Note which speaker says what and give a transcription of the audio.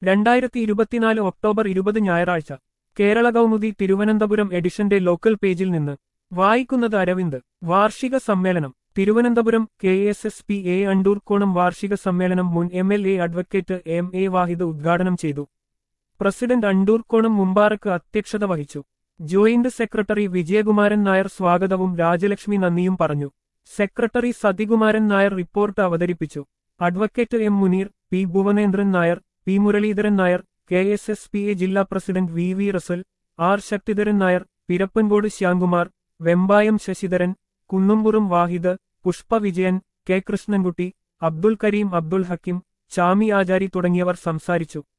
Speaker 1: രണ്ടായിരത്തി ഇരുപത്തിനാല് ഒക്ടോബർ ഇരുപത് ഞായറാഴ്ച കേരള കൗമുദി തിരുവനന്തപുരം എഡിഷന്റെ ലോക്കൽ പേജിൽ നിന്ന് വായിക്കുന്നത് അരവിന്ദ് വാർഷിക സമ്മേളനം Thiruvananthapuram K S S P A Andoorkonam വാർഷിക സമ്മേളനം മുൻ M L A advocate M A Wahid ഉദ്ഘാടനം ചെയ്തു പ്രസിഡന്റ് അണ്ടൂർക്കോണം മുമ്പാറക്ക് അധ്യക്ഷത വഹിച്ചു ജോയിന്റ് സെക്രട്ടറി വിജയകുമാരൻ നായർ സ്വാഗതവും രാജലക്ഷ്മി നന്ദിയും പറഞ്ഞു സെക്രട്ടറി സതികുമാരൻ നായർ റിപ്പോർട്ട് അവതരിപ്പിച്ചു advocate M Muneer P Bhuvanendran Nair P Muraleedharan Nair K S S P A ജില്ലാ president V V Russel R Sakthidharan Nair Pirappancode Shyamkumar Vembayam Sasidharan Kunnumpuram Wahid Pushpa Vijayan K Krishnankutty Abdul Kareem Abdul Hakkim Chami Achari തുടങ്ങിയവർ സംസാരിച്ചു